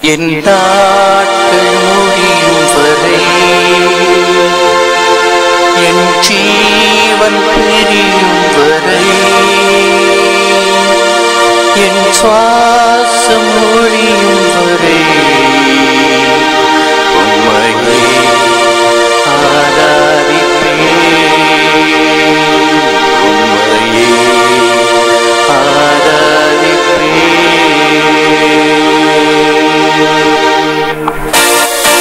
என் நாட்கள் முடியும் வரை என் ஜீவன் பிரியும் வரை என் சுவாசம் ஒழியும் வரை உண்மையே ஆராதிப்பேன் உண்மையே ஆராதிப்பேன்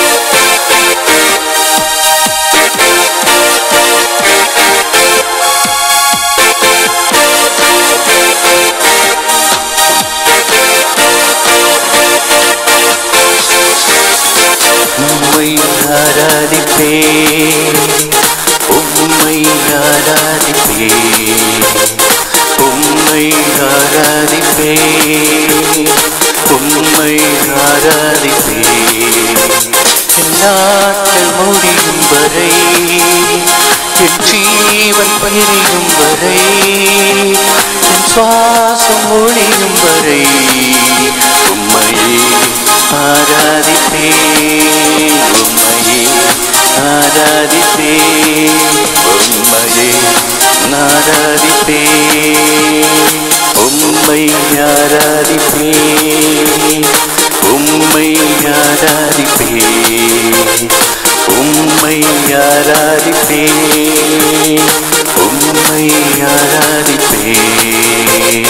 உம்மை ஆராதிப்பேன் உம்மை ஆராதிப்பேன் உம்மை ஆராதிப்பேன் உம்மை ஆராதிப்பேன் என் நாட்கள் முடியும் வரை என் ஜீவன் பிரியும் வரை என் சுவாசம் ஒழியும் வரை உம்மையே ஆராதிப்பேன் உம்மையே ஆராதிப்பேன் உம்மையே ஆராதிப்பேன் உம்மை ஆராதிப்பேன் உம்மை ஆராதிப்பேன் உம்மை ஆராதிப்பேன் உம்மை ஆராதிப்பேன்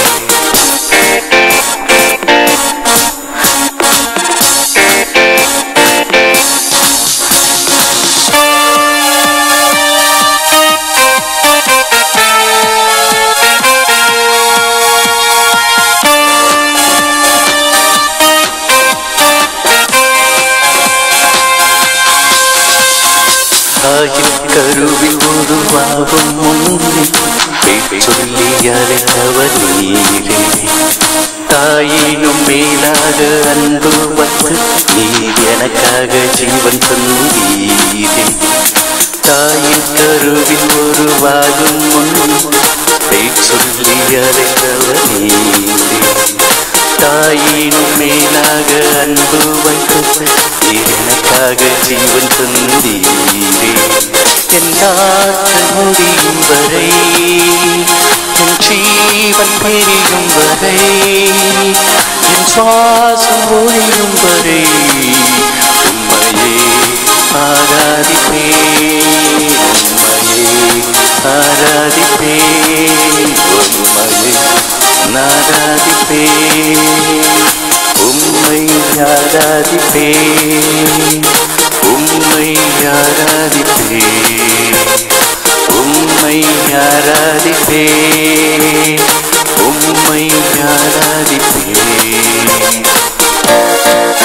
தாயின் கருவில் உருவாகும் முன்னே பேர் சொல்லி அழைத்தவர் நீரே தாயினும் மேலாக அன்பு வந்து நீர் எனக்காக ஜீவன் தந்தீரே தாயின் கருவில் உருவாகும் முன் பேர் சொல்லி அழைத்தவர் நீரே தாயினும் மேலாக அன்பு வைத்து நீர் எனக்காக ஜீவன் தந்தீரே என் நாட்கள் முடியும் வரை என் ஜீவன் பிரியும் வரை என் சுவாசம் ஒழியும் வரை உம்மையே ஆராதிப்பேன் உம்மையே ஆராதிப்பேன் உம்மையே நாராதிப்பேன் உம்மை ஆராதிப்பேன் உம்மை ஆராதிப்பேன் உம்மை ஆராதிப்பேன் உம்மை ஆராதிப்பேன்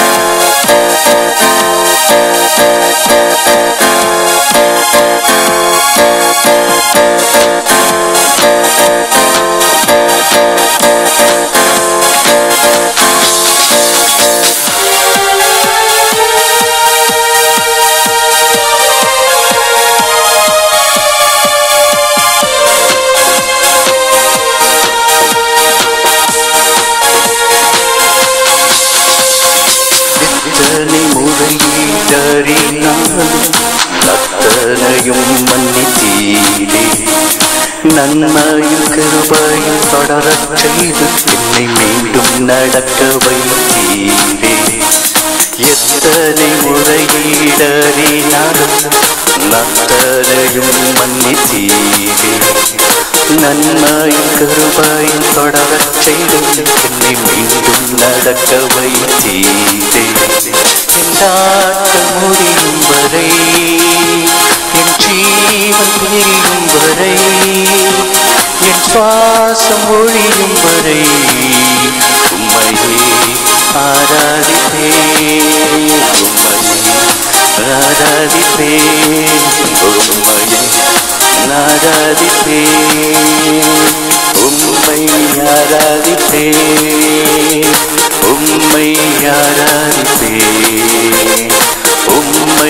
எத்தனை முறையீடறினாலும் அத்தனையும் மன்னித்தீரே நன்மையும் கிருபையும் தொடரச் செய்து என்னை மீண்டும் நடக்க வைத்தீரே எத்தனை முறையீடறினாலும் அத்தனையும் மன்னித்தீரே நன்மையும் கிருபையும் தொடரச் செய்து என்னை மீண்டும் நடக்க வைத்தீரே என் நாட்கள் முடியும் வரை என் ஜீவன் பிரியும் வரை என் சுவாசம் ஒழியும் வரை உம்மையே ஆராதிப்பேன் உம்மையே ஆராதிப்பேன் உம்மையே ஆராதிப்பேன் உம்மை ஆராதிப்பேன் உம்மை ஆராதிப்பேன் உம்மை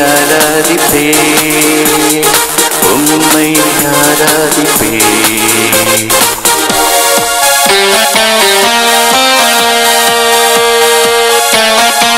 ஆராதிப்பேன் உம்மை ஆராதிப்பேன் Thank you.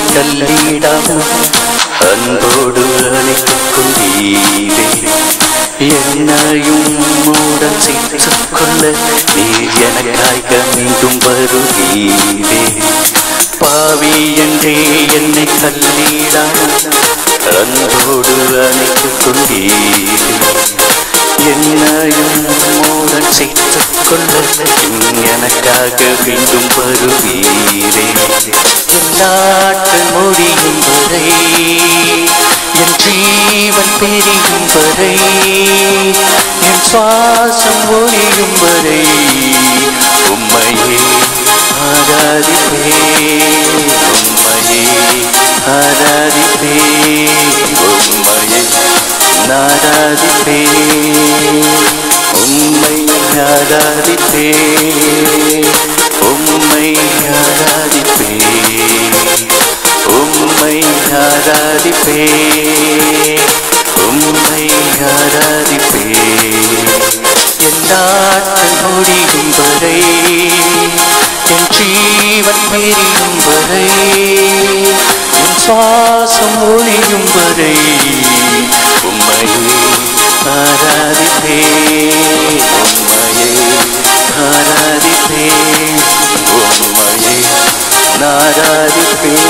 தள்ளிடாமல் அன்போடு அணைத்துக் கொண்டீரே என்னையும் மூடன் சேர்த்துக் கொள்ள நீர் எனக்காக மீண்டும் வருவீரே பாவி என்றே என்னை தள்ளிடாமல் அன்போடு அணைத்துக் கொண்டீரே என்னையும் மூடன் சேர்த்துக் கொள்ள எனக்காக மீண்டும் வருவீரே என் நாட்கள் முடியும் வரை என் ஜீவன் பெரியும் வரை என் சுவாசம் ஒழியும் வரை உம்மையே ஆராதிப்பே உம்மையே ஆராதிப்பே உம்மையே நாராதிப்பே உம்மை ஆராதிப்பே உம்மை ஆராதிப்பே உம்மை ஆராதிப்பே உம்மை ஆராதிப்பே என் நாட்கள் முடியும் வரை என் ஜீவன் பெரியும் வரை என் சுவாசம் ஒளியும் வரை உம்மையே ஆராதிப்பே உம்மையே ஆராதிப்பே உம்மையே நாராதிப்பே